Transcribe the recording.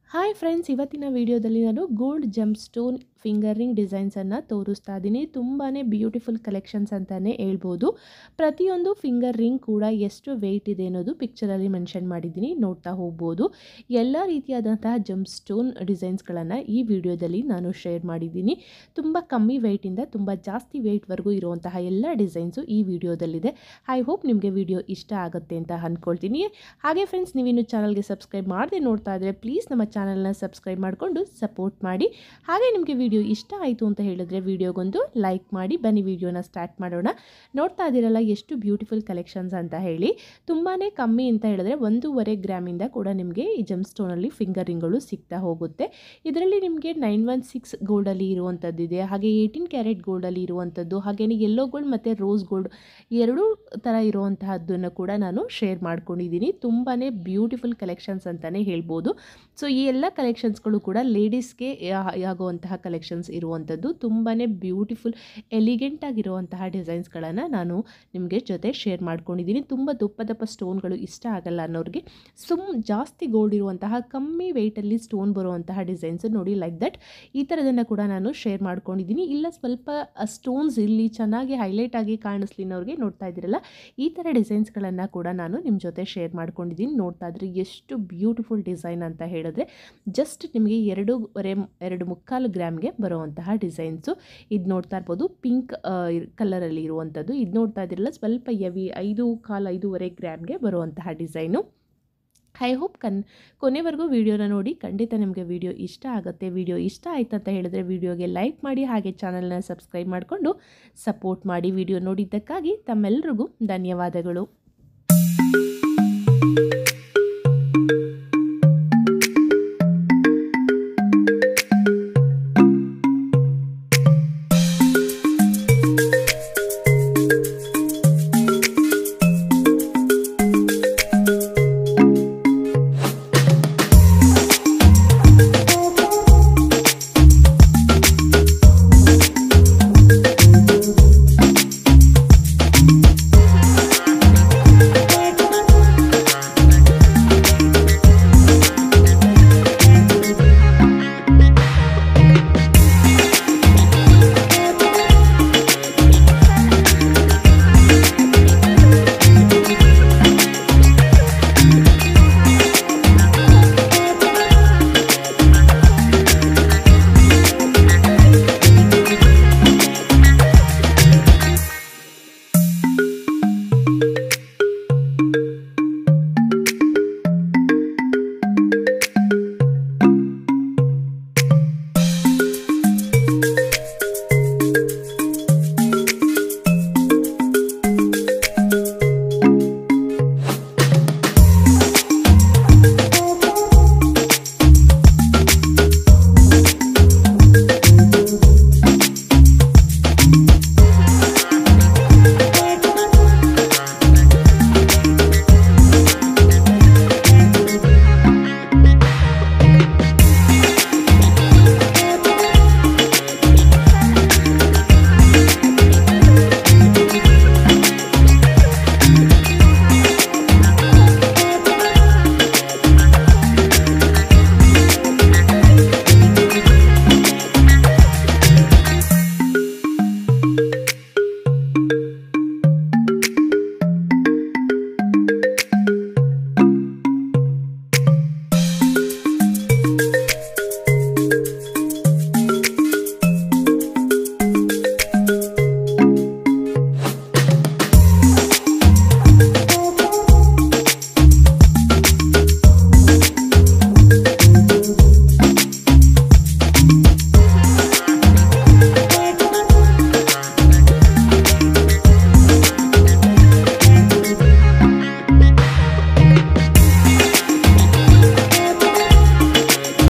hi friends ಇವತ್ತಿನ ವಿಡಿಯೋದಲ್ಲಿ ನಾನು ಗೋಲ್ಡ್ ಜಂಪ್ ಸ್ಟೋನ್ ಫಿಂಗರಿಂಗ್ ಡಿಸೈನ್ಸನ್ನು ತೋರಿಸ್ತಾ ಇದ್ದೀನಿ ತುಂಬಾ ಬ್ಯೂಟಿಫುಲ್ ಕಲೆಕ್ಷನ್ಸ್ ಅಂತಲೇ ಹೇಳ್ಬೋದು ಪ್ರತಿಯೊಂದು ಫಿಂಗರ್ ರಿಂಗ್ ಕೂಡ ಎಷ್ಟು ವೆಯ್ಟ್ ಇದೆ ಅನ್ನೋದು ಪಿಕ್ಚರಲ್ಲಿ ಮೆನ್ಷನ್ ಮಾಡಿದ್ದೀನಿ ನೋಡ್ತಾ ಹೋಗ್ಬೋದು ಎಲ್ಲ ರೀತಿಯಾದಂತಹ ಜಂಪ್ ಸ್ಟೋನ್ ಡಿಸೈನ್ಸ್ಗಳನ್ನು ಈ ವಿಡಿಯೋದಲ್ಲಿ ನಾನು ಶೇರ್ ಮಾಡಿದ್ದೀನಿ ತುಂಬ ಕಮ್ಮಿ ವೆಯ್ಟಿಂದ ತುಂಬ ಜಾಸ್ತಿ ವೆಯ್ಟ್ವರೆಗೂ ಇರುವಂತಹ ಎಲ್ಲ ಡಿಸೈನ್ಸು ಈ ವಿಡಿಯೋದಲ್ಲಿದೆ ಐ ಹೋಪ್ ನಿಮಗೆ ವಿಡಿಯೋ ಇಷ್ಟ ಆಗುತ್ತೆ ಅಂತ ಅಂದ್ಕೊಳ್ತೀನಿ ಹಾಗೆ ಫ್ರೆಂಡ್ಸ್ ನೀವಿನ್ನು ಚಾನಲ್ಗೆ ಸಬ್ಸ್ಕ್ರೈಬ್ ಮಾಡದೆ ನೋಡ್ತಾ ಇದ್ದರೆ ಪ್ಲೀಸ್ ನಮ್ಮ ಚಾನಲ್ನ ಸಬ್ಸ್ಕ್ರೈಬ್ ಮಾಡಿಕೊಂಡು ಸಪೋರ್ಟ್ ಮಾಡಿ ಹಾಗೆ ನಿಮಗೆ ವಿಡಿಯೋ ಇಷ್ಟ ಆಯಿತು ಅಂತ ಹೇಳಿದ್ರೆ ವಿಡಿಯೋಗೊಂದು ಲೈಕ್ ಮಾಡಿ ಬನ್ನಿ ವಿಡಿಯೋನ ಸ್ಟಾರ್ಟ್ ಮಾಡೋಣ ನೋಡ್ತಾ ಇದ್ದೀರಲ್ಲ ಎಷ್ಟು ಬ್ಯೂಟಿಫುಲ್ ಕಲೆಕ್ಷನ್ಸ್ ಅಂತ ಹೇಳಿ ತುಂಬಾ ಕಮ್ಮಿ ಅಂತ ಹೇಳಿದ್ರೆ ಒಂದೂವರೆ ಗ್ರಾಮಿಂದ ಕೂಡ ನಿಮಗೆ ಈ ಜಮ್ ಸ್ಟೋನಲ್ಲಿ ಫಿಂಗರ್ ರಿಂಗ್ಗಳು ಸಿಗ್ತಾ ಹೋಗುತ್ತೆ ಇದರಲ್ಲಿ ನಿಮಗೆ ನೈನ್ ಒನ್ ಸಿಕ್ಸ್ ಗೋಲ್ಡಲ್ಲಿ ಇರುವಂಥದ್ದಿದೆ ಹಾಗೆ ಏಯ್ಟೀನ್ ಕ್ಯಾರೆಟ್ ಗೋಲ್ಡಲ್ಲಿ ಇರುವಂಥದ್ದು ಹಾಗೆಯೇ ಯೆಲ್ಲೋ ಗೋಲ್ಡ್ ಮತ್ತು ರೋಸ್ ಗೋಲ್ಡ್ ಎರಡೂ ಥರ ಇರುವಂತಹದ್ದನ್ನು ಕೂಡ ನಾನು ಶೇರ್ ಮಾಡ್ಕೊಂಡಿದ್ದೀನಿ ತುಂಬಾ ಬ್ಯೂಟಿಫುಲ್ ಕಲೆಕ್ಷನ್ಸ್ ಅಂತಲೇ ಹೇಳ್ಬೋದು ಸೊ ಈ ಎಲ್ಲ ಕಲೆಕ್ಷನ್ಸ್ಗಳು ಕೂಡ ಲೇಡೀಸ್ಗೆ ಆಗುವಂತಹ ಕಲೆಕ್ಷನ್ಸ್ ಇರುವಂಥದ್ದು ತುಂಬಾ ಬ್ಯೂಟಿಫುಲ್ ಎಲಿಗೆಂಟ್ ಆಗಿರುವಂತಹ ಡಿಸೈನ್ಸ್ಗಳನ್ನು ನಾನು ನಿಮಗೆ ಜೊತೆ ಶೇರ್ ಮಾಡ್ಕೊಂಡಿದ್ದೀನಿ ತುಂಬ ದಪ್ಪ ದಪ್ಪ ಸ್ಟೋನ್ಗಳು ಇಷ್ಟ ಆಗಲ್ಲ ಅನ್ನೋರಿಗೆ ಸುಮ್ ಜಾಸ್ತಿ ಗೋಲ್ಡ್ ಇರುವಂತಹ ಕಮ್ಮಿ ವೆಯ್ಟಲ್ಲಿ ಸ್ಟೋನ್ ಬರುವಂತಹ ಡಿಸೈನ್ಸ್ ನೋಡಿ ಲೈಕ್ ದಟ್ ಈ ಥರದನ್ನು ಕೂಡ ನಾನು ಶೇರ್ ಮಾಡ್ಕೊಂಡಿದ್ದೀನಿ ಇಲ್ಲ ಸ್ವಲ್ಪ ಸ್ಟೋನ್ಸ್ ಇಲ್ಲಿ ಚೆನ್ನಾಗಿ ಹೈಲೈಟ್ ಆಗಿ ಕಾಣಿಸ್ಲಿ ಅನ್ನೋರಿಗೆ ನೋಡ್ತಾ ಇದ್ದೀರಲ್ಲ ಈ ಥರ ಡಿಸೈನ್ಸ್ಗಳನ್ನು ಕೂಡ ನಾನು ನಿಮ್ಮ ಜೊತೆ ಶೇರ್ ಮಾಡ್ಕೊಂಡಿದ್ದೀನಿ ನೋಡ್ತಾ ಇದ್ರೆ ಎಷ್ಟು ಬ್ಯೂಟಿಫುಲ್ ಡಿಸೈನ್ ಅಂತ ಹೇಳಿದ್ರೆ ಜಸ್ಟ್ ನಿಮಗೆ ಎರಡೂವರೆ ಎರಡು ಮುಕ್ಕಾಲು ಗ್ರಾಮ್ಗೆ ಬರುವಂತಹ ಡಿಸೈನ್ಸು ಇದು ನೋಡ್ತಾ ಇರ್ಬೋದು ಪಿಂಕ್ ಕಲರಲ್ಲಿ ಇರುವಂಥದ್ದು ಇದು ನೋಡ್ತಾ ಇದ್ದೀರಲ್ಲ ಸ್ವಲ್ಪ ಎವಿ ಐದು ಕಾಲು ಐದೂವರೆ ಗ್ರಾಮ್ಗೆ ಬರುವಂತಹ ಡಿಸೈನು ಐ ಹೋಪ್ ಕನ್ ಕೊನೆವರೆಗೂ ವಿಡಿಯೋನ ನೋಡಿ ಖಂಡಿತ ನಿಮಗೆ ವಿಡಿಯೋ ಇಷ್ಟ ಆಗುತ್ತೆ ವಿಡಿಯೋ ಇಷ್ಟ ಆಯ್ತು ಅಂತ ಹೇಳಿದ್ರೆ ವಿಡಿಯೋಗೆ ಲೈಕ್ ಮಾಡಿ ಹಾಗೆ ಚಾನಲ್ನ ಸಬ್ಸ್ಕ್ರೈಬ್ ಮಾಡಿಕೊಂಡು ಸಪೋರ್ಟ್ ಮಾಡಿ ವಿಡಿಯೋ ನೋಡಿದ್ದಕ್ಕಾಗಿ ತಮ್ಮೆಲ್ಲರಿಗೂ ಧನ್ಯವಾದಗಳು